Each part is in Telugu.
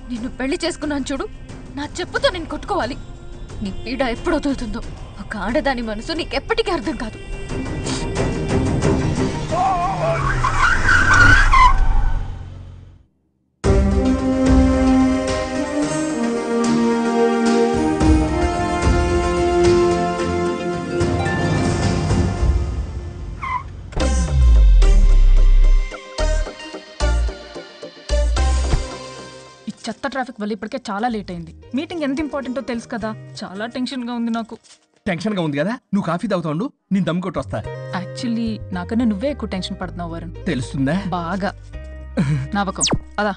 నిన్ను పెళ్లి చేసుకున్నాను చూడు నా చెప్పుతో నేను కొట్టుకోవాలి నీ పీడ ఎప్పుడు వదులుతుందో ఒక ఆడదాని మనసు నీకెప్పటికీ అర్థం కాదు ఈ చెత్త ట్రాఫిక్ వల్ల ఇప్పటికే చాలా లేట్ అయింది మీటింగ్ ఎంత ఇంపార్టెంటో తెలుసు కదా చాలా టెన్షన్ గా ఉంది నాకు టెన్షన్ గా ఉంది కదా నువ్వు కాఫీ తాగుతావు నేను దమ్ కొట్టి వస్తా యాక్చువల్లీ నాకన్నా నువ్వే ఎక్కువ టెన్షన్ పడుతున్నావు వరుణ్ తెలుస్తుందా బాగా నవ్వకం అదా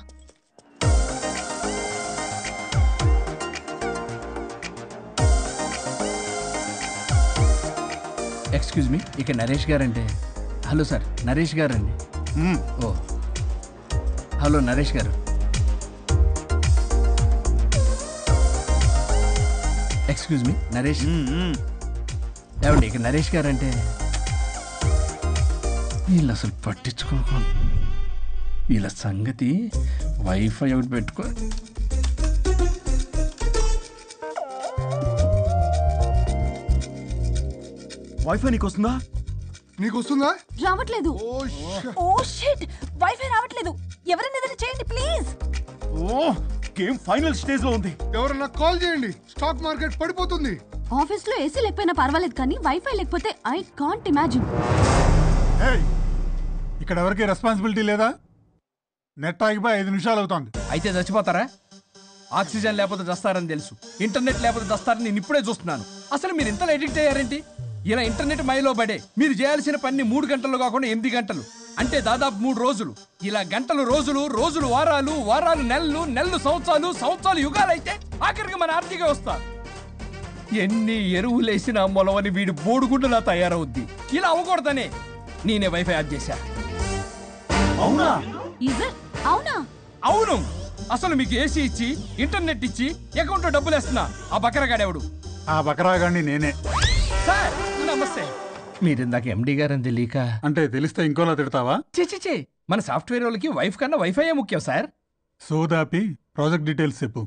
ఎక్స్క్యూజ్ మీ ఇక నరేష్ గారంటే హలో సార్ నరేష్ గారండి ఓ హలో నరేష్ గారు ఎక్స్క్యూజ్ మీ నరేష్ ఏమండి ఇక నరేష్ గారంటే వీళ్ళు అసలు పట్టించుకోకుండా వీళ్ళ సంగతి వైఫై ఒకటి పెట్టుకో వైఫై నీకు వస్తుందా నీకు వస్తుందా రావట్లేదు ఓ ష్- ఓ షిట్ వైఫై రావట్లేదు ఎవరైనా ఏదైనా చేయండి ప్లీజ్ ఓ గేమ్ ఫైనల్ స్టేజ్ లో ఉంది ఎవరన్నా కాల్ చేయండి స్టాక్ మార్కెట్ పడిపోతుంది ఆఫీస్ లో ఏసీ లేకపోయినా పర్వాలేదు కానీ వైఫై లేకపోతే ఐ కాంట్ ఇమాజిన్ ఏయ్, ఇక్కడ ఎవరికి రెస్పాన్సిబిలిటీ లేదా నెట్ ఆగిపోయి ఐదు నిమిషాలు అవుతోంది అయితే చచ్చిపోతారా ఆక్సిజన్ లేకపోతే చస్తారని తెలుసు ఇంటర్నెట్ లేకపోతే చస్తారని నేను ఇప్పుడే చూస్తున్నాను అసలు మీరు ఇంతలో ఎడిక్ట్ అయ్యారేంటి ఇలా ఇంటర్నెట్ మైలో పడే మీరు చేయాల్సిన పని మూడు గంటలు కాకుండా ఎనిమిది గంటలు అంటే దాదాపు మూడు రోజులు ఇలా గంటలు రోజులు రోజులు వారాలు వారాలు నెలలు నెలలు సంవత్సరాలు సంవత్సరాలు యుగాలు అయితే ఆఖరికి మన ఆర్థిక వ్యవస్థ ఎన్ని ఎరువులేసినా మొలవని వీడి బోడుగుండులా తయారవుద్ది ఇలా అవ్వకూడదనే నేనే వైఫై ఆఫ్ చేశా అవునా అవునా అవును అసలు మీకు ఏసీ ఇచ్చి ఇంటర్నెట్ ఇచ్చి అకౌంట్లో డబ్బులు వేస్తున్నా ఆ బకరగాడెవడు ఆ బకరాగాన్ని నేనే సార్ నమస్తే మీరు ఇందాక ఎండి గారని తెలియక అంటే తెలిస్తే ఇంకోలా తిడతావా చే మన సాఫ్ట్వేర్ వాళ్ళకి వైఫ్ కన్నా వైఫై ముఖ్యం సార్ సోదాపి ప్రాజెక్ట్ డీటెయిల్స్ చెప్పు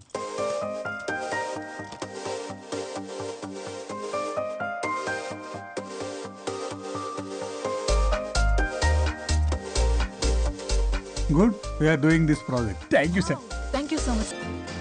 good we are doing this project thank you sir thank you so much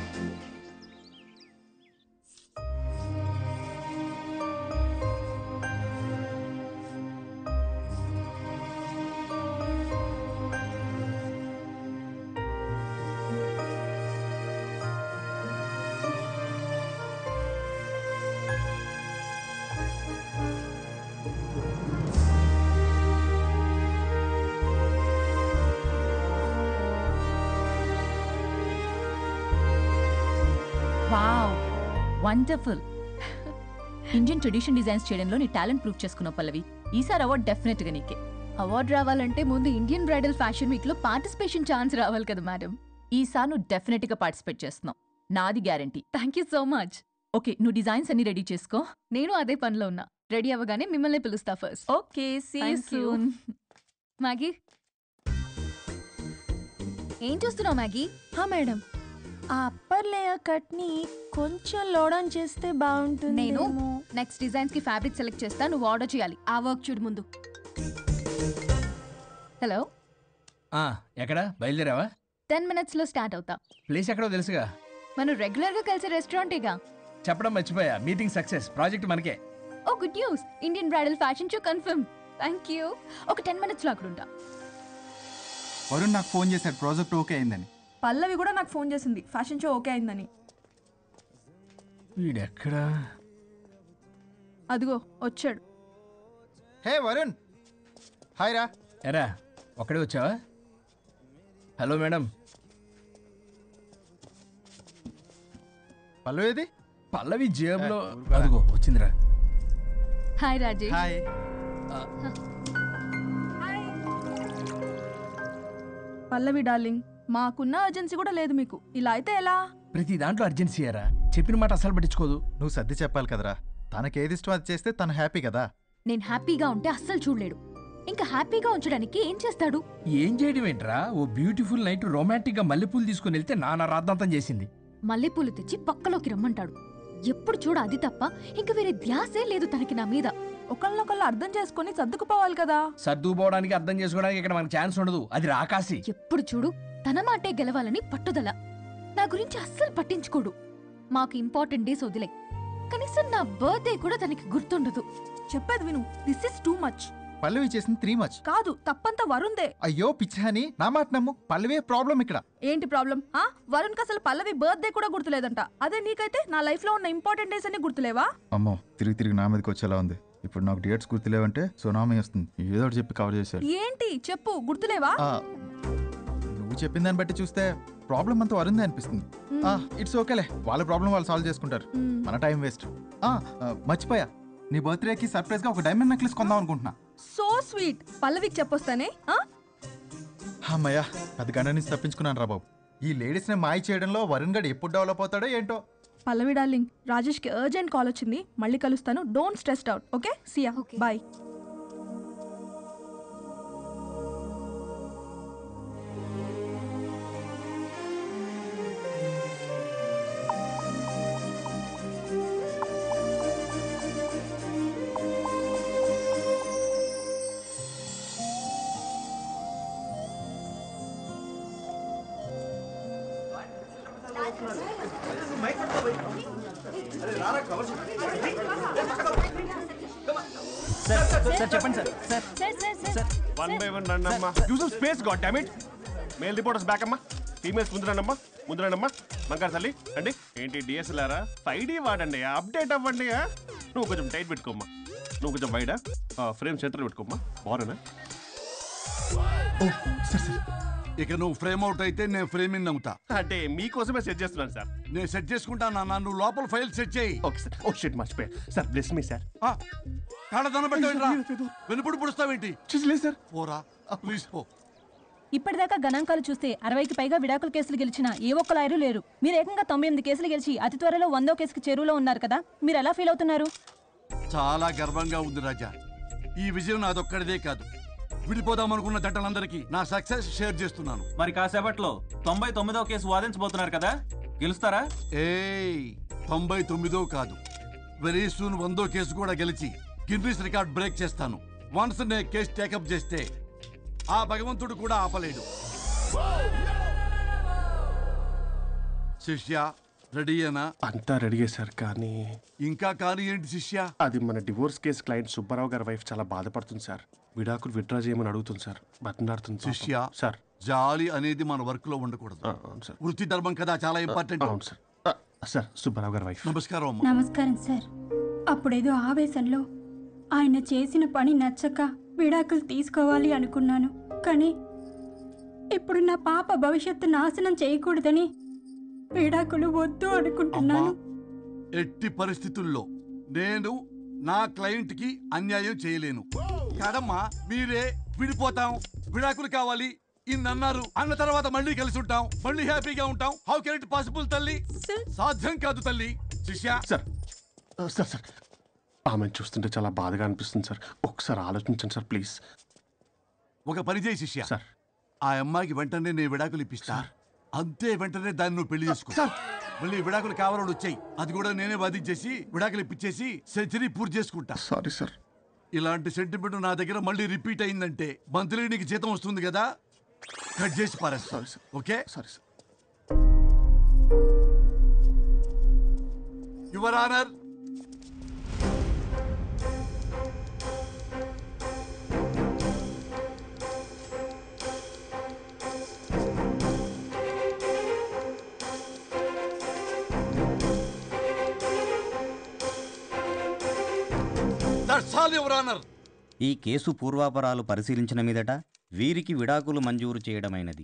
wow wonderful Indian tradition designs చేయడంలో నీ టాలెంట్ ప్రూవ్ చేసుకున్నావు పల్లవి ఈసారి అవార్డ్ డెఫినెట్ గా నీకే అవార్డు రావాలంటే ముందు ఇండియన్ బ్రైడల్ ఫ్యాషన్ వీక్ లో పార్టిసిపేషన్ ఛాన్స్ రావాలి కదా మేడం ఈసారి నువ్వు డెఫినెట్ గా పార్టిసిపేట్ చేస్తున్నావు నాది guarantee thank you so much okay నువ్వు డిజైన్స్ అన్ని రెడీ చేసుకో నేను అదే పనిలో ఉన్నా రెడీ అవ్వగానే మిమ్మల్ని పిలుస్తా first okay see Thank you. Maggie ఏం చూస్తున్నావు మ్యాగీ హా మేడం ఆ అప్పర్ లేయర్ కట్ ని కొంచెం లోడౌన్ చేస్తే బాగుంటుంది నేను నెక్స్ట్ డిజైన్స్ కి ఫ్యాబ్రిక్ సెలెక్ట్ చేస్తా నువ్వు ఆర్డర్ చేయాలి ఆ వర్క్ చూడు ముందు హలో ఆ, ఎక్కడ బయలుదేరావా టెన్ మినిట్స్ లో స్టార్ట్ అవుతా ప్లేస్ ఎక్కడో తెలుసుగా మనం రెగ్యులర్ గా కలిసే రెస్టారెంటేగా చెప్పడం మర్చిపోయా మీటింగ్ సక్సెస్ ప్రాజెక్ట్ మనకే ఓ good news Indian bridal fashion show confirm thank you ఒక టెన్ మినిట్స్ లో అక్కడ ఉంటా వరుణ్ నాకు ఫోన్ చేశాడు ప్రాజెక్ట్ ఓకే అయిందని పల్లవి కూడా నాకు ఫోన్ చేసింది ఫ్యాషన్ షో ఓకే అయిందని వీడెక్కడా అదిగో వచ్చాడు హే వరుణ్ హాయ్ రా ఎరా ఒక్కడే వచ్చావా హలో మేడం పల్లు ఏది పల్లవి జేబులో ఏ, ఊరుకోరా. అదిగో వచ్చిందిరా hi Rajesh hi Pallavi darling మాకున్న అర్జెన్సీ కూడా లేదు మీకు ఇలా అయితే ఎలా ప్రతి దాంట్లో అర్జెన్సీ అరా చెప్పిన మాట అసలు పట్టించుకోదు నువ్వు సర్ది చెప్పాలి కదరా తనకేది ఇష్టం అది చేస్తే తను హ్యాపీ కదా నేను హ్యాపీగా ఉంటే అస్సలు చూడలేడు ఇంకా హ్యాపీగా ఉంచడానికి ఏం చేస్తాడు ఏం చేయడం ఏంట్రా ఓ బ్యూటిఫుల్ నైట్ రొమాంటిక్ గా మల్లెపూలు తీసుకుని వెళ్తే నానా రాద్ధాంతం చేసింది మల్లెపూలు తెచ్చి పక్కలోకి రమ్మంటాడు ఎప్పుడు చూడ అది తప్ప ఇంక వేరే ధ్యాసే లేదు తనకి నా మీద ఒకళ్ళనొకళ్ళు అర్థం చేసుకొని సర్దుకుపోవాలి కదా సర్దుకుపోవడానికి అర్థం చేసుకోవడానికి ఇక్కడ మనకు ఛాన్స్ ఉండదు అది రాకాసి ఎప్పుడు చూడు తన మాటే గెలవాలని పట్టుదల నా గురించి అస్సలు పట్టించుకోడు మాకు ఇంపార్టెంట్ డేస్ వదిలే కనీసం నా బర్త్డే కూడా తనకి గుర్తుండదు చెప్పేది విను this is too much Pallavi చేసింది త్రీ మచ్ కాదు తప్పంతా వరుణ్దే అయ్యో పిచ్చాని నా మాట నమ్ము పల్లవే ప్రాబ్లం ఇక్కడ ఏంటి ప్రాబ్లం ఆ వరుణ్కి అసలు పల్లవి బర్త్డే కూడా గుర్తులేదంట అదే నీకైతే నా లైఫ్ లో ఉన్న ఇంపార్టెంట్ డేస్ అన్ని గుర్తులేవా అమ్మో తిరిగి తిరిగి నా మీదకి వచ్చేలా ఉంది ఇప్పుడు నాకు డేట్స్ గుర్తులేవంటే సునామీ వస్తుంది ఏదో ఒకటి చెప్పి కవర్ చేశారు ఏంటి చెప్పు గుర్తులేవా ఆ, నువ్వు చెప్పిన దాన్ని బట్టి చూస్తే ప్రాబ్లం అంతా వరుందే అనిపిస్తుంది ఇట్స్ ఓకేలే వాళ్ళ ప్రాబ్లం వాళ్ళు సాల్వ్ చేసుకుంటారు మ్మ్. మన టైం వేస్ట్ మర్చిపోయా నీ బర్త్డేకి సర్ప్రైజ్ గా ఒక డైమండ్ నెక్లెస్ కొందాం అనుకుంటున్నా సో స్వీట్ పల్లవికి చెప్పొస్తానే ఆ? అమ్మయ్యా పెద్ద గండ నుంచి తప్పించుకున్నాను రా బాబు ఈ లేడీస్ ని మాయ చేయడంలో వరుణ్ గడ్ ఎప్పుడు డెవలప్ అవుతాడో ఏంటో పల్లవి డార్లింగ్ రాజేష్ కి అర్జెంట్ కాల్ వచ్చింది మళ్ళీ కలుస్తాను don't stress out okay Siya Okay. Bye one by one రండి అమ్మా use space god dammit male reporters back అమ్మా ఫీమేల్స్ ముందు రండి అమ్మా ముందు రండి అమ్మా బంగారు తల్లి అండి ఏంటి డిఎస్ఎల్ఆరా ఫైవ్ డి వాడండి అప్డేట్ అవ్వండి ఆ? నువ్వు కొంచెం టైట్ పెట్టుకోమ్మా నువ్వు కొంచెం వైడా ఫ్రేమ్ సెంటర్ పెట్టుకోమ్మా బాగున్నా ఇక నువ్వు ఫ్రేమ్ అవుట్ అయితే నేను ఫ్రేమింగ్ అవుతా అంటే మీకోసమే సెట్ చేస్తున్నాను సార్ నేను సెట్ చేసుకుంటాను నాన్న నువ్వు లోపల ఫైల్ సెట్ చేయి ఓకే సార్ ఓ షిట్ మర్చిపోయా సార్ బ్లెస్ మీ సార్ ఆ, కాళ్ళ దండం పెట్టావేంట్రా వెనుపుడు పుడుస్తావేంటి చూసలేదు సార్ పోరా ప్లీజ్ పో ఇప్పటిదాకా గణాంకాలు చూస్తే అరవైకి పైగా విడాకుల కేసులు గెలిచిన ఏ ఒక్క లాయరు లేరు మీరు ఏకంగా తొంభై ఎనిమిది కేసులు గెలిచి అతి త్వరలో వందో కేసుకి చెరువులో ఉన్నారు కదా మీరు ఎలా ఫీల్ అవుతున్నారు చాలా గర్వంగా ఉంది రాజా ఈ విజయం నాదొక్కడిదే కాదు విడిపోదాం అనుకున్న జంటలందరికీ నా సక్సెస్ షేర్ చేస్తున్నాను మరి కాసేపట్లో తొంభై తొమ్మిదో కేసు వాదించబోతున్నారు కదా గెలుస్తారా ఏయ్ తొంభై తొమ్మిదో కాదు వెరీ సూన్ వందో కేసు కూడా గెలిచి గిన్నీస్ రికార్డ్ బ్రేక్ చేస్తాను వన్స్ నే కేసు టేకప్ చేస్తే ఆ భగవంతుడు కూడా ఆపలేడు శిష్య రెడీయేనా అంతా రెడీ సార్ కానీ ఇంకా కానీ ఏంటి శిష్య అది మన డివోర్స్ కేసు క్లయింట్ సుబ్బారావు గారి వైఫ్ చాలా బాధపడుతుంది సార్ విడాకులు విత్డ్రా చేయమని అడుగుతుంది సార్ బతినాడుతుంది పాపం. శిష్య సార్ జాలి అనేది మన వర్క్ లో ఉండకూడదు ఆ, అవును సార్ వృత్తి ధర్మం కదా చాలా ఇంపార్టెంట్ అవును సార్ ఆ, సార్ సుబ్బారావు గారి వైఫ్ నమస్కారం అమ్మా నమస్కారం సార్ అప్పుడేదో ఆవేశంలో ఆయన చేసిన పని నచ్చక విడాకులు తీసుకోవాలి అనుకున్నాను కానీ ఇప్పుడు నా పాప భవిష్యత్తు నాశనం చేయకూడదని విడాకులు వద్దు అమ్మా అనుకుంటున్నాను ఎట్టి పరిస్థితుల్లో నేను నా క్లయింట్ కి అన్యాయం చేయలేను కాదమ్మా మీరే విడిపోతాం విడాకులు కావాలి ఇన్నన్నారు అన్న తర్వాత మళ్ళీ కలిసి ఉంటాం మళ్ళీ హ్యాపీగా ఉంటాం హౌ కెన్ ఇట్ పాసిబుల్ తల్లి సాధ్యం కాదు తల్లి శిష్య సార్ ఆ, సార్ సార్ ఆమెను చూస్తుంటే చాలా బాధగా అనిపిస్తుంది సార్ ఒకసారి ఆలోచించండి సార్ ప్లీజ్ ఒక పని చేయి శిష్య సార్ ఆ అమ్మాయికి వెంటనే నేను విడాకులు ఇప్పిస్తా అంతే వెంటనే దాన్ని నువ్వు పెళ్లి చేసుకో మళ్ళీ విడాకులు కావాలని వచ్చాయి అది కూడా నేనే వాదించేసి విడాకులు ఇప్పించేసి సెంచరీ పూర్తి చేసుకుంటా సారీ సార్ ఇలాంటి సెంటిమెంట్ నా దగ్గర మళ్ళీ రిపీట్ అయిందంటే మంత్లీ నీకు జీతం వస్తుంది కదా కట్ చేసి పారేస్తా sorry sir okay sorry sir your honour that's all your honour ఈ కేసు పూర్వాపరాలు పరిశీలించిన మీదట వీరికి విడాకులు మంజూరు చేయడమైనది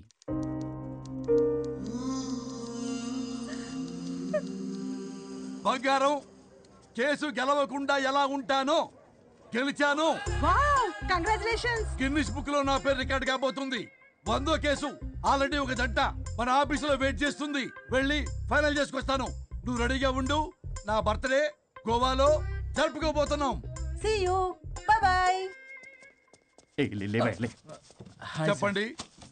బంగారం కేసు గెలవకుండా ఎలా ఉంటానో గెలిచాను వావ్ కంగ్రాచులేషన్స్ గిన్నిస్ బుక్ లో నా పేరు రికార్డ్ కాబోతుంది వందో కేసు ఆల్రెడీ ఒక జంట మన ఆఫీసులో వెయిట్ చేస్తుంది వెళ్ళి ఫైనల్ చేసుకొస్తాను నువ్వు రెడీగా ఉండు నా బర్త్డే గోవాలో జరుపుకోబోతున్నాం సీ యూ బై బై ఏయ్, లే, లేవా, లే. చెప్పండి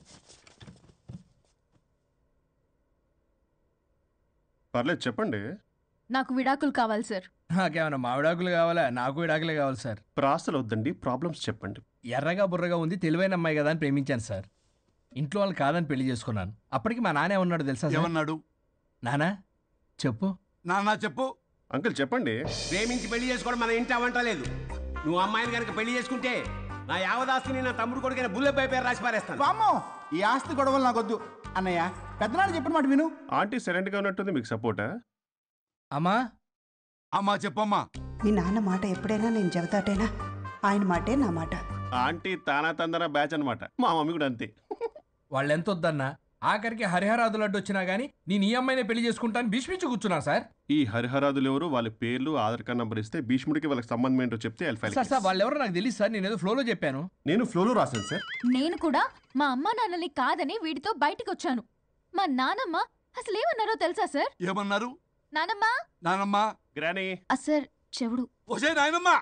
పర్లేదు చెప్పండి నాకు విడాకులు కావాలి సార్ నాకేమన్నా మా విడాకులు కావాలా నాకు విడాకులే కావాలి సార్ ప్రాసలు వద్దండి ప్రాబ్లమ్స్ చెప్పండి ఎర్రగా బుర్రగా ఉంది తెలివైన అమ్మాయి కదా అని ప్రేమించాను సార్ ఇంట్లో వాళ్ళు కాదని పెళ్లి చేసుకున్నాను అప్పటికి మా నాన్న ఏమన్నాడు తెలుసా సార్? ఏమన్నాడు నానా చెప్పు నాన్న చెప్పు అంకుల్ చెప్పండి ప్రేమించి పెళ్లి చేసుకోవడం మన ఇంటి అవంట లేదు నువ్వు అమ్మాయిని కనుక పెళ్లి చేసుకుంటే నా యావదాస్తిని నా తమ్ముడు కొడుకైన బుల్లెపై పేరు రాసి పారేస్తాను వామ్మో ఈ ఆస్తి గొడవలు నాకొద్దు అన్నయ్య పెద్దనాడు చెప్పిన మాట విను ఆంటీ సైలెంట్ గా ఉన్నట్టుంది మీకు సపోర్టా అమ్మా అమ్మా చెప్పమ్మా మీ నాన్న మాట ఎప్పుడైనా నేను చెబుతాటేనా ఆయన మాటే నా మాట ఆంటీ తానా తందన బ్యాచ్ అన్నమాట మా మమ్మీ కూడా అంతే వాళ్ళు ఎంత వద్దన్నా ఆఖరికి హరిహరాదులు అడ్డు వచ్చినా గానీ నేను ఈ అమ్మాయినే పెళ్లి చేసుకుంటాను భీష్మించి కూర్చున్నా సార్ ఈ హరిహరాదులు ఎవరు వాళ్ళ పేర్లు ఆధార్ కార్డ్ నంబర్ ఇస్తే భీష్ముడికి వాళ్ళకి సంబంధం ఏంటో చెప్తే I'll file sir sir case. వాళ్ళు ఎవరో నాకు తెలియదు సార్ నేను ఏదో ఫ్లోలో చెప్పాను నేను ఫ్లోలో రాశాను సార్ నేను కూడా మా అమ్మా నాన్నల్ని కాదని వీడితో బయటికి వచ్చాను మా నానమ్మ అసలు ఏమన్నారో తెలుసా సార్ ఏమన్నారు నానమ్మ నానమ్మా గ్రానీ ఆ సార్ చెవుడు ఒసే నాయనమ్మా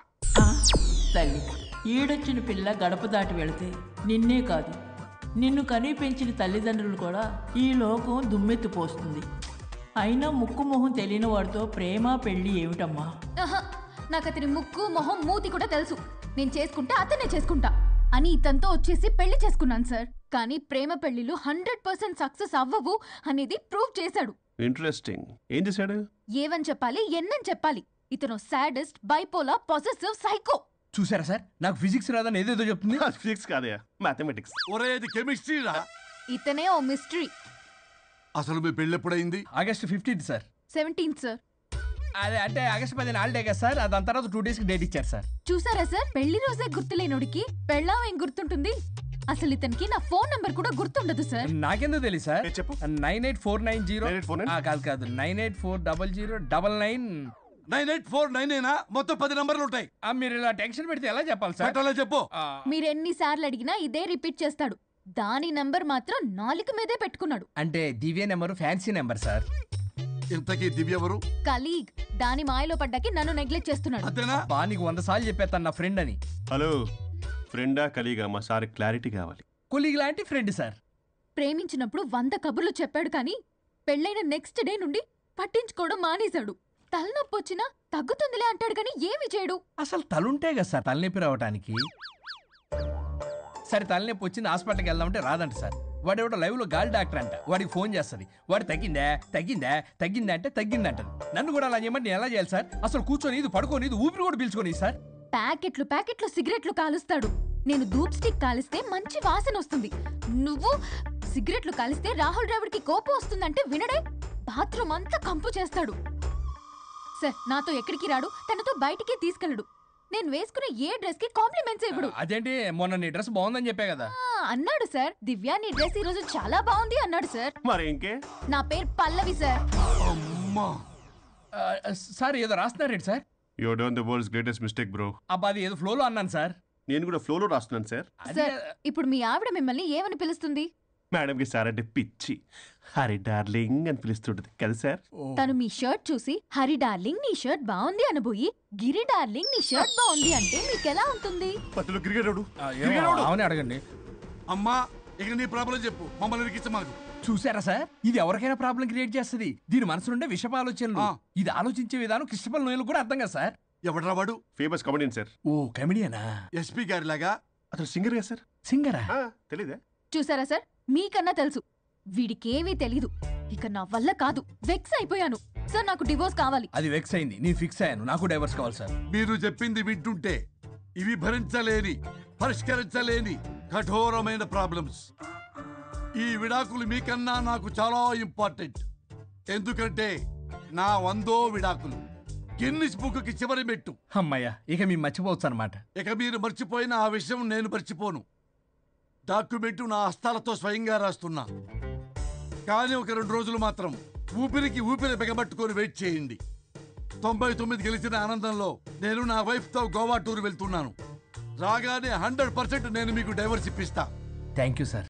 తల్లి ఈడొచ్చిన పిల్ల గడప దాటి వెళితే నిన్నే కాదు నిన్ను కనీ పెంచిన తల్లిదండ్రులు కూడా ఈ లోకం దుమ్మెత్తిపోస్తుంది అయినా ముక్కు మొహం తెలియని వాడితో ప్రేమ పెళ్లి ఏమిటమ్మా ఆహా, నాకు అతని ముక్కు మొహం మూతి కూడా తెలుసు నేను చేసుకుంటే అతనే చేసుకుంటా అని ఇతనితో వచ్చేసి పెళ్లి చేసుకున్నాను సార్ కానీ ప్రేమ పెళ్లిలు హండ్రెడ్ పర్సెంట్ సక్సెస్ అవ్వవు అనేది ప్రూవ్ చేశాడు ఇంట్రెస్టింగ్ ఏం చేశాడు ఏవని చెప్పాలి ఎన్నని చెప్పాలి ఇతను సాడెస్ట్ బైపోలా పొసెసివ్ సైకో చూసారా సార్ నాకు ఫిజిక్స్ రాదని ఏదేదో చెప్తుంది ఫిజిక్స్ కాదయా మ్యాథమెటిక్స్ ఒరే ఇది కెమిస్ట్రీ రా ఇతనే ఓ మిస్టరీ అసలు మీ పెళ్ళి ఎప్పుడైంది August fifteenth sir seventeenth sir అదే అంటే ఆగస్ట్ పదిహేను హాలిడే కదా సార్ దాని తర్వాత టూ డేస్కి డేట్ ఇచ్చారు సార్ చూసారా సార్ పెళ్లి రోజే గుర్తులేనోడికి పెళ్ళాం ఏం గుర్తుంటుంది అసలు ఇతనికి నా ఫోన్ నంబర్ కూడా గుర్తుండదు సార్ నాకెందుకు తెలియదు సార్ చెప్పు nine eight four nine zero కాదు కాదు nine eight four double zero double nine nine eight four nine అయినా మొత్తం పది నంబర్లు ఉంటాయి మీరు ఇలా టెన్షన్ పెడితే ఎలా చెప్పాలి సార్ పెట్టాలో చెప్పు మీరు ఎన్నిసార్లు అడిగినా ఇదే రిపీట్ చేస్తాడు దాని నంబర్ మాత్రం నాలుక మీదే పెట్టుకున్నాడు అంటే Divya number fancy number sir ఇంతకీ దివ్య ఎవరు కలీగ్ దాని మాయలో పడ్డాకి నన్ను నెగ్లెక్ట్ చేస్తున్నాడు బా నీకు వంద సార్లు చెప్పేస్తాను నా ఫ్రెండ్ అని హలో ఫ్రెండా కలీగా మా సార్ క్లారిటీ కావాలి కొలీగ్ లాంటి ఫ్రెండ్ సార్ ప్రేమించినప్పుడు వంద కబుర్లు చెప్పాడు కానీ పెళ్ళైన నెక్స్ట్ డే నుండి పట్టించుకోవడం మానేశాడు తలనొప్పి వచ్చినా తగ్గుతుందిలే అంటాడు కానీ ఏమి చేయడు అసలు తలుంటే కదా సార్ తలనొప్పి రావడానికి సరే తలనొప్పి వచ్చింది హాస్పిటల్కి వెళ్దామంటే రాదంట సార్ వాడు ఎవడో లైవ్ లో గాలి డాక్టర్ అంట వాడికి ఫోన్ చేస్తుంది వాడు తగ్గిందా తగ్గిందా తగ్గిందా అంటే తగ్గిందంటది నన్ను కూడా అలా చేయమంటే నేను ఎలా చేయాలి సార్ అసలు కూర్చొని ఇది పడుకొని ఇది ఊపిరి కూడా పీల్చుకొని సార్ ప్యాకెట్లు ప్యాకెట్లు సిగరెట్లు కాలుస్తాడు నేను ధూప్ స్టిక్ కాలిస్తే మంచి వాసన వస్తుంది నువ్వు సిగరెట్లు కాలిస్తే రాహుల్ ద్రావిడ్కి కోపం వస్తుందంటే వినడే బాత్రూమ్ అంతా కంపు చేస్తాడు సార్ నాతో ఎక్కడికి రాడు తనతో బయటికి తీసుకెళ్ళడు నేను వేసుకునే ఏ డ్రెస్ కి కాంప్లిమెంట్స్ ఇవ్వడు అదేంటి మొన్న నీ డ్రెస్ బాగుందని చెప్పా కదా ఆ, అన్నాడు సార్ దివ్య నీ డ్రెస్ ఈ రోజు చాలా బాగుంది అన్నాడు సార్ మరి ఇంకే నా పేరు పల్లవి సార్ ఆ, సార్ ఏదో రాస్తున్నారేంటి sir you done the world's greatest mistake bro అబ్బా అది ఏదో ఫ్లోలో అన్నాను సార్ నేను కూడా ఫ్లోలో రాస్తున్నాను సార్ సార్ ఇప్పుడు మీ ఆవిడ మిమ్మల్ని ఏమని పిలుస్తుంది మేడంకి సార్ అంటే పిచ్చి హరి డార్లింగ్ అని పిలుస్తుంటది కదా సార్ తను మీ షర్ట్ చూసి హరి డార్లింగ్ నీ షర్ట్ బాగుంది అనబోయి గిరి డార్లింగ్ నీ షర్ట్ బాగుంది అంటే మీకెలా ఉంటుంది పత్తులు క్రికెట్ అవునే అడగండి అమ్మా ఇక నీ ప్రాబ్లం చెప్పు మమ్మల్ని ఇరికించమాకు చూసారా సార్ ఇది ఎవరికైనా ప్రాబ్లం క్రియేట్ చేస్తుంది దీని మనసు నుండే విషప ఆలోచనలు ఇది ఆలోచించే విధానం కృష్ణపల్ నోయలు కూడా అర్థం కదా సార్ ఎవడ్రా వాడు ఫేమస్ కమెడియన్ సార్ ఓ కమెడియనా ఎస్పీ గారి లాగా అతను సింగర్ కదా సార్ సింగరా తెలీదా చూసారా సార్ మీకన్నా తెలుసు వీడికేమీ తెలీదు ఇక నా వల్ల కాదు వెక్స్ అయిపోయాను సార్ నాకు డివోర్స్ కావాలి అది వెక్స్ అయింది నేను ఫిక్స్ అయ్యాను నాకు డైవర్స్ కావాలి సార్ మీరు చెప్పింది వింటుంటే ఇవి భరించలేని పరిష్కరించలేని కఠోరమైన ప్రాబ్లమ్స్ ఈ విడాకులు మీకన్నా నాకు చాలా ఇంపార్టెంట్ ఎందుకంటే నా వందో విడాకులు గిన్నిస్ బుక్కి చివరి మెట్టు అమ్మయ్య ఇక మేము మర్చిపోవచ్చు అనమాట ఇక మీరు మర్చిపోయిన ఆ విషయం నేను మర్చిపోను డాక్యుమెంటు నా హస్తాలతో స్వయంగా రాస్తున్నా కానీ ఒక రెండు రోజులు మాత్రం ఊపిరికి ఊపిరి బిగబట్టుకొని వెయిట్ చేయండి తొంభై తొమ్మిది గెలిచిన ఆనందంలో నేను నా వైఫ్తో గోవా టూర్ వెళ్తున్నాను రాగానే హండ్రెడ్ పర్సెంట్ నేను మీకు డైవర్స్ ఇప్పిస్తా థ్యాంక్ యూ సార్